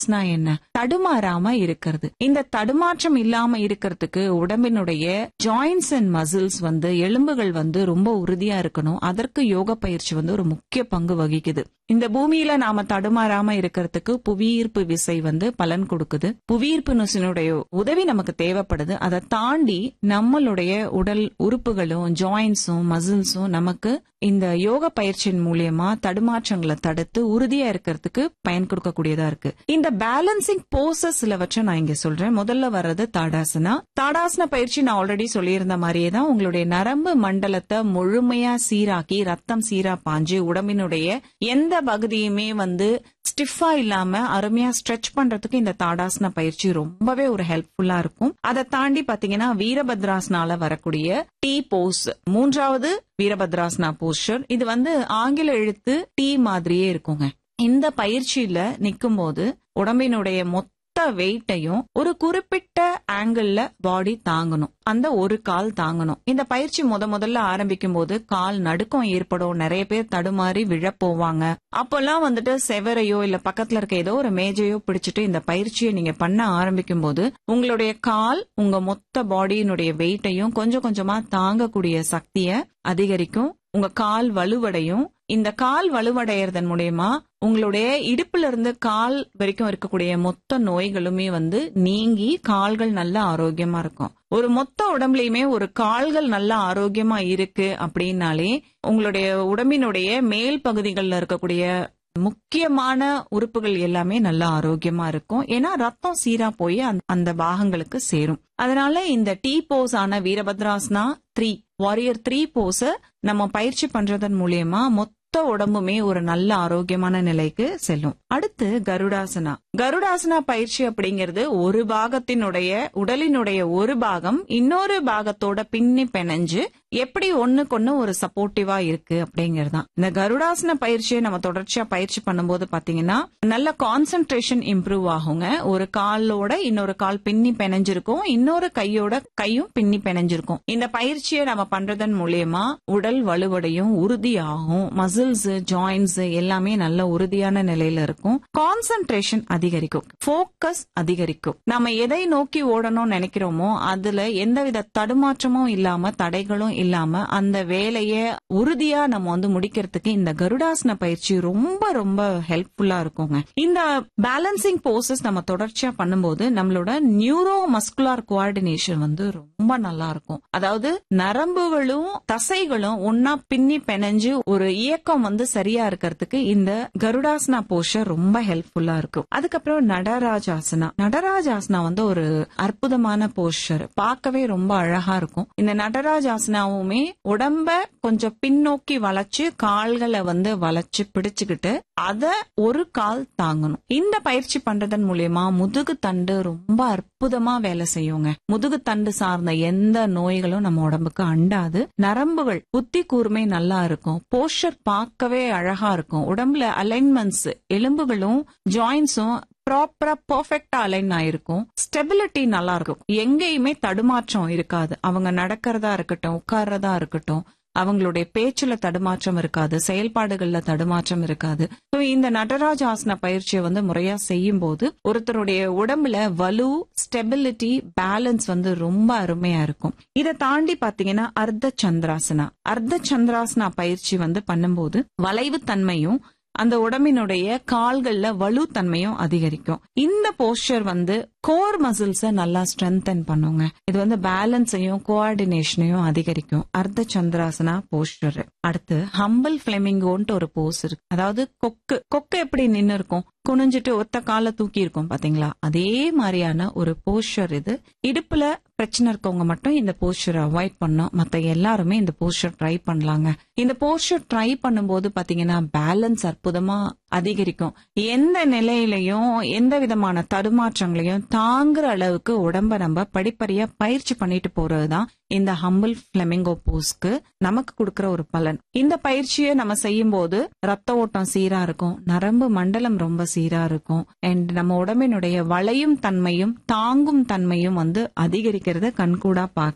என்ன தடுமாறாம இருக்கிறது இந்த தடுமாற்றம் இல்லாம இருக்கிறதுக்கு உடம்பினுடைய ஜாயின்ஸ் அண்ட் மசில்ஸ் வந்து எலும்புகள் வந்து ரொம்ப உறுதியா இருக்கணும் அதற்கு யோக பயிற்சி வந்து ஒரு முக்கிய பங்கு வகிக்குது இந்த பூமியில நாம தடுமாறாம இருக்கிறதுக்கு புவியீர்ப்பு விசை வந்து பலன் கொடுக்குது புவியீர்ப்பு நுசினுடைய உதவி நமக்கு தேவைப்படுது அதை தாண்டி நம்மளுடைய உடல் உறுப்புகளும் ஜாயின்ஸும் மசில்ஸும் நமக்கு இந்த யோக பயிற்சியின் மூலியமா தடுமாற்றங்களை தடுத்து உறுதியா இருக்கிறதுக்கு பயன் கொடுக்கக்கூடியதா இருக்கு இந்த பேலன்சிங் போசஸ் சிலவற்றை நான் இங்க சொல்றேன் முதல்ல வர்றது தாடாசனா தாடாசன பயிற்சி நான் ஆல்ரெடி சொல்லியிருந்த மாதிரியே தான் உங்களுடைய நரம்பு மண்டலத்தை முழுமையா சீராக்கி ரத்தம் சீரா பாஞ்சு உடம்பினுடைய எந்த பகுதியுமே வந்து ஸ்டிஃபா இல்லாம அருமையா ஸ்ட்ரெச் பண்றதுக்கு இந்த தாடாசன பயிற்சி ரொம்பவே ஒரு ஹெல்ப்ஃபுல்லா இருக்கும் அதை தாண்டி பாத்தீங்கன்னா வீரபத்ராசனால வரக்கூடிய டி போஸ் மூன்றாவது வீரபத்ராசனா போஸ்டர் இது வந்து ஆங்கில எழுத்து டி மாதிரியே இருக்குங்க இந்த பயிற்சியில நிக்கும் போது உடம்பினுடைய மொத்த வெயிட்டையும் ஒரு குறிப்பிட்ட ஆங்கிள் பாடி தாங்கணும் அந்த ஒரு கால் தாங்கணும் இந்த பயிற்சி முத முதல்ல ஆரம்பிக்கும் போது கால் நடுக்கம் ஏற்படும் நிறைய பேர் தடுமாறி விழ போவாங்க அப்பெல்லாம் வந்துட்டு செவரையோ இல்ல பக்கத்துல இருக்க ஏதோ ஒரு மேஜையோ பிடிச்சிட்டு இந்த பயிற்சியை நீங்க பண்ண ஆரம்பிக்கும் போது உங்களுடைய கால் உங்க மொத்த பாடியினுடைய வெயிட்டையும் கொஞ்சம் கொஞ்சமா தாங்கக்கூடிய சக்திய அதிகரிக்கும் உங்க கால் வலுவடையும் இந்த கால் வலுவடையறதன் மூலயமா உங்களுடைய இடுப்புல இருந்து கால் வரைக்கும் இருக்கக்கூடிய மொத்த நோய்களுமே வந்து நீங்கி கால்கள் நல்ல ஆரோக்கியமா இருக்கும் ஒரு மொத்த உடம்புலயுமே ஒரு கால்கள் நல்ல ஆரோக்கியமா இருக்கு அப்படின்னாலே உங்களுடைய உடம்பினுடைய மேல் பகுதிகளில் இருக்கக்கூடிய முக்கியமான உறுப்புகள் எல்லாமே நல்ல ஆரோக்கியமா இருக்கும் ஏன்னா ரத்தம் சீரா போய் அந்த பாகங்களுக்கு சேரும் அதனால இந்த டி போஸ் ஆன வீரபத்ராஸ்னா த்ரீ வாரியர் த்ரீ போஸ நம்ம பயிற்சி பண்றதன் மூலியமா மொத்த உடம்புமே ஒரு நல்ல ஆரோக்கியமான நிலைக்கு செல்லும் அடுத்து கருடாசனா கருடாசனா பயிற்சி அப்படிங்கிறது ஒரு பாகத்தினுடைய உடலினுடைய ஒரு பாகம் இன்னொரு பாகத்தோட பின்னி பிணைஞ்சு எப்படி ஒண்ணுக்கு ஒரு சப்போர்ட்டிவா இருக்கு அப்படிங்கிறது தான் இந்த கருடாசன பயிற்சியை நம்ம தொடர்ச்சியா பயிற்சி பண்ணும்போது பாத்தீங்கன்னா நல்ல கான்சென்ட்ரேஷன் இம்ப்ரூவ் ஆகுங்க ஒரு காலோட இன்னொரு கால் பின்னி பிணைஞ்சிருக்கும் இன்னொரு கையோட கையும் பின்னி பிணைஞ்சிருக்கும் இந்த பயிற்சியை நம்ம பண்றதன் மூலியமா உடல் வலுவடையும் உறுதியாகும் மசில்ஸ் ஜாயின்ஸ் எல்லாமே நல்ல உறுதியான நிலையில இருக்கும் கான்சென்ட்ரேஷன் அதிகரிக்கும் போக்கஸ் அதிகரிக்கும் நம்ம எதை நோக்கி ஓடணும்னு நினைக்கிறோமோ அதுல எந்தவித தடுமாற்றமும் இல்லாம தடைகளும் இல்லாம அந்த வேலைய உறுதியா நம்ம வந்து முடிக்கிறதுக்கு இந்த கருடாசன பயிற்சி ரொம்ப ரொம்ப ஹெல்ப்ஃபுல்லா இருக்குங்க இந்த பேலன்சிங் போசஸ் நம்ம தொடர்ச்சியா பண்ணும்போது நம்மளோட நியூரோ மஸ்குலார் கோஆர்டினேஷன் வந்து ரொம்ப நல்லா இருக்கும் அதாவது நரம்புகளும் தசைகளும் ஒன்னா பின்னி பிணைஞ்சு ஒரு இயக்கம் வந்து சரியா இருக்கிறதுக்கு இந்த கருடாசனா போஷர் ரொம்ப ஹெல்ப்ஃபுல்லா இருக்கும் அதுக்கப்புறம் நடராஜாசனா நடராஜாசனா வந்து ஒரு அற்புதமான போஸ்டர் பார்க்கவே ரொம்ப அழகா இருக்கும் இந்த நடராஜாசனாவுமே உடம்ப கொஞ்சம் பின்னோக்கி வளைச்சு கால்களை வந்து வளைச்சு பிடிச்சுக்கிட்டு அத ஒரு கால் தாங்கணும் இந்த பயிற்சி பண்றதன் மூலியமா முதுகு தண்டு ரொம்ப அற்புதமா வேலை செய்யுங்க முதுகு தண்டு சார்ந்த எந்த நோய்களும் நம்ம உடம்புக்கு அண்டாது நரம்புகள் புத்தி கூர்மை நல்லா இருக்கும் போஸ்டர் பார்க்கவே அழகா இருக்கும் உடம்புல அலைன்மெண்ட்ஸ் எலும்புகளும் ஜாயின்ஸும் ப்ராப்பரா பர்ஃபெக்டா அலைன் ஆயிருக்கும் ஸ்டெபிலிட்டி நல்லா இருக்கும் எங்கேயுமே தடுமாற்றம் இருக்காது அவங்க நடக்கிறதா இருக்கட்டும் உட்கார்றதா இருக்கட்டும் அவங்களுடைய பேச்சுல தடுமாற்றம் இருக்காது செயல்பாடுகள்ல தடுமாற்றம் இருக்காது ஸோ இந்த நடராஜ ஆசன பயிற்சியை வந்து முறையா செய்யும் போது ஒருத்தருடைய உடம்புல வலு ஸ்டெபிலிட்டி பேலன்ஸ் வந்து ரொம்ப அருமையா இருக்கும் இதை தாண்டி பாத்தீங்கன்னா அர்த்த சந்திராசனா அர்த்த சந்திராசனா பயிற்சி வந்து பண்ணும்போது வளைவு தன்மையும் அந்த உடம்பினுடைய கால்கள்ல வலுத்தன்மையும் அதிகரிக்கும் இந்த போஸ்டர் வந்து கோர் மசில்ஸ நல்லா ஸ்ட்ரென்தன் பண்ணுங்க இது வந்து பேலன்ஸையும் கோஆர்டினேஷனையும் அதிகரிக்கும் அர்த்த சந்திராசனா போஸ்டர் அடுத்து ஹம்பிள் பிளெமிங்கோன்ட்டு ஒரு போஸ் இருக்கு அதாவது கொக்கு கொக்கு எப்படி நின்னு இருக்கும் குனிஞ்சிட்டு ஒத்த கால தூக்கி இருக்கும் பாத்தீங்களா அதே மாதிரியான ஒரு போஸ்டர் இது இடுப்புல பிரச்சனை இருக்கவங்க மட்டும் இந்த போஸ்டர் அவாய்ட் பண்ணும் மத்த எல்லாருமே இந்த போஸ்டர் ட்ரை பண்ணலாங்க இந்த போஸ்டர் ட்ரை பண்ணும்போது பாத்தீங்கன்னா பேலன்ஸ் அற்புதமா அதிகரிக்கும் எந்த நிலையிலையும் எந்த விதமான தடுமாற்றங்களையும் தாங்குற அளவுக்கு உடம்ப நம்ம படிப்படியா பயிற்சி பண்ணிட்டு போறதுதான் இந்த ஹம்பிள் பிளெமிங்கோ போஸ்க்கு நமக்கு கொடுக்கற ஒரு பலன் இந்த பயிற்சியை நம்ம செய்யும் போது ரத்த ஓட்டம் சீரா இருக்கும் நரம்பு மண்டலம் ரொம்ப சீரா இருக்கும் அண்ட் நம்ம உடம்பினுடைய வளையும் தன்மையும் தாங்கும் தன்மையும் வந்து அதிகரிக்கிறத கண்கூடா பார்க்கலாம்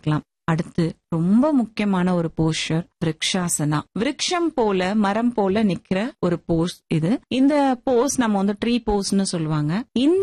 அடுத்து ரொம்ப முக்கியமான ஒரு போஸ்டர் விரக்ஷாசனா விருட்சம் போல மரம் போல நிக்கிற ஒரு போஸ் இது இந்த போஸ் நம்ம வந்து ட்ரீ போஸ்னு சொல்லுவாங்க இந்த